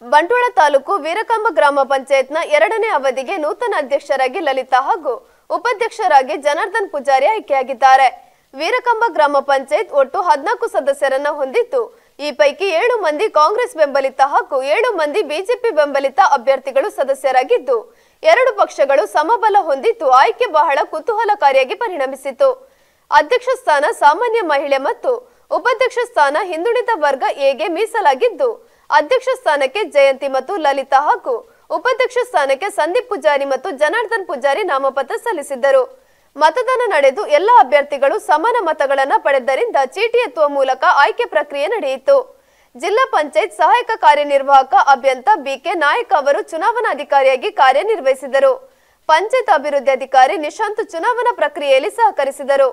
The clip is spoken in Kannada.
ಬಂಟ್ವಾಳ ತಾಲೂಕು ವೀರಕಂಬ ಗ್ರಾಮ ಪಂಚಾಯತ್ನ ಎರಡನೇ ಅವಧಿಗೆ ನೂತನ ಅಧ್ಯಕ್ಷರಾಗಿ ಲಲಿತಾ ಹಾಗೂ ಉಪಾಧ್ಯಕ್ಷರಾಗಿ ಜನಾರ್ದನ್ ಪೂಜಾರಿ ಆಯ್ಕೆಯಾಗಿದ್ದಾರೆ ವೀರಕಂಬ ಗ್ರಾಮ ಪಂಚಾಯತ್ ಒಟ್ಟು ಹದಿನಾಲ್ಕು ಸದಸ್ಯರನ್ನ ಹೊಂದಿದ್ದು ಈ ಪೈಕಿ ಏಳು ಮಂದಿ ಕಾಂಗ್ರೆಸ್ ಬೆಂಬಲಿತ ಹಾಗೂ ಏಳು ಮಂದಿ ಬಿಜೆಪಿ ಬೆಂಬಲಿತ ಅಭ್ಯರ್ಥಿಗಳು ಸದಸ್ಯರಾಗಿದ್ದು ಎರಡು ಪಕ್ಷಗಳು ಸಮಬಲ ಹೊಂದಿದ್ದು ಆಯ್ಕೆ ಬಹಳ ಕುತೂಹಲಕಾರಿಯಾಗಿ ಪರಿಣಮಿಸಿತು ಅಧ್ಯಕ್ಷ ಸ್ಥಾನ ಸಾಮಾನ್ಯ ಮಹಿಳೆ ಮತ್ತು ಉಪಾಧ್ಯಕ್ಷ ಸ್ಥಾನ ಹಿಂದುಳಿದ ವರ್ಗ ಎಗೆ ಮೀಸಲಾಗಿದ್ದು ಅಧ್ಯಕ್ಷ ಸ್ಥಾನಕ್ಕೆ ಜಯಂತಿ ಮತ್ತು ಲಲಿತಾ ಹಾಗೂ ಉಪಾಧ್ಯಕ್ಷ ಸ್ಥಾನಕ್ಕೆ ಸಂದೀಪ್ ಪೂಜಾರಿ ಮತ್ತು ಜನಾರ್ದನ್ ಪೂಜಾರಿ ನಾಮಪತ್ರ ಸಲ್ಲಿಸಿದ್ದರು ಮತದಾನ ನಡೆದು ಎಲ್ಲ ಅಭ್ಯರ್ಥಿಗಳು ಸಮಾನ ಮತಗಳನ್ನ ಪಡೆದ್ದರಿಂದ ಚೀಟಿ ಎತ್ತುವ ಮೂಲಕ ಆಯ್ಕೆ ಪ್ರಕ್ರಿಯೆ ನಡೆಯಿತು ಜಿಲ್ಲಾ ಪಂಚಾಯತ್ ಸಹಾಯಕ ಕಾರ್ಯನಿರ್ವಾಹಕ ಅಭ್ಯಂತ ಬಿಕೆ ನಾಯಕ್ ಅವರು ಚುನಾವಣಾಧಿಕಾರಿಯಾಗಿ ಕಾರ್ಯನಿರ್ವಹಿಸಿದರು ಪಂಚಾಯತ್ ಅಭಿವೃದ್ಧಿ ಅಧಿಕಾರಿ ನಿಶಾಂತ್ ಚುನಾವಣಾ ಪ್ರಕ್ರಿಯೆಯಲ್ಲಿ ಸಹಕರಿಸಿದರು